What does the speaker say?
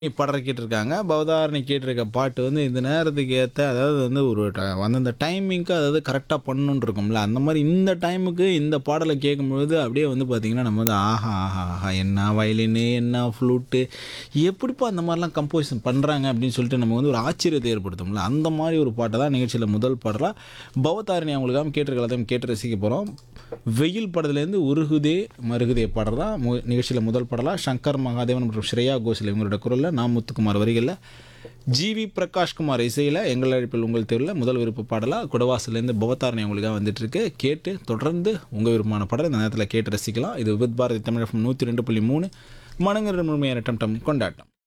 பாடுற கேட்டிருக்காங்க பவதாரணி கேட்டிருக்க பாட்டு வந்து இந்த நேரத்துக்கு ஏற்ற அதாவது வந்து ஒரு ட- அந்தந்த டைமிங்க்கு அதாவது கரெக்டாக பண்ணணுன்னு இருக்கும்ல அந்த மாதிரி இந்த டைமுக்கு இந்த பாடலை கேட்கும்பொழுது அப்படியே வந்து பார்த்திங்கன்னா நம்ம வந்து ஆஹா ஆஹா ஆஹா என்ன வயலின் என்ன ஃப்ளூட்டு எப்படிப்பா அந்த மாதிரிலாம் கம்போசிஷன் பண்ணுறாங்க அப்படின்னு சொல்லிட்டு நம்ம வந்து ஒரு ஆச்சரியத்தை ஏற்படுத்தும்ல அந்த மாதிரி ஒரு பாட்டை தான் நிகழ்ச்சியில் முதல் பாடலாக பவதாரணி அவங்களுக்காக கேட்டிருக்கிறதையும் கேட்டு ரசிக்க போகிறோம் வெயில் படத்துலேருந்து உருகுதே மருகுதே பாடல் தான் மு நிகழ்ச்சியில் முதல் பாடலாக சங்கர் மகாதேவன் மற்றும் ஸ்ரேயா கோஷல் இவங்களோட குரலில் நான் முத்துக்குமார் வரிகளில் ஜிவி பிரகாஷ்குமார் இசையில் எங்கள் அழைப்பில் உங்கள் தெருவில் முதல் விருப்ப பாடலாக குடவாசலேருந்து பவதாரணி உங்களுக்காக வந்துட்டு இருக்கு கேட்டு தொடர்ந்து உங்கள் விருப்பமான பாடல் இந்த நேரத்தில் கேட்டு ரசிக்கலாம் இது வித் பாரதி தமிழ் நூற்றி ரெண்டு புள்ளி மூணு மனங்கர் முழுமையான டம் டம் கொண்டாட்டம்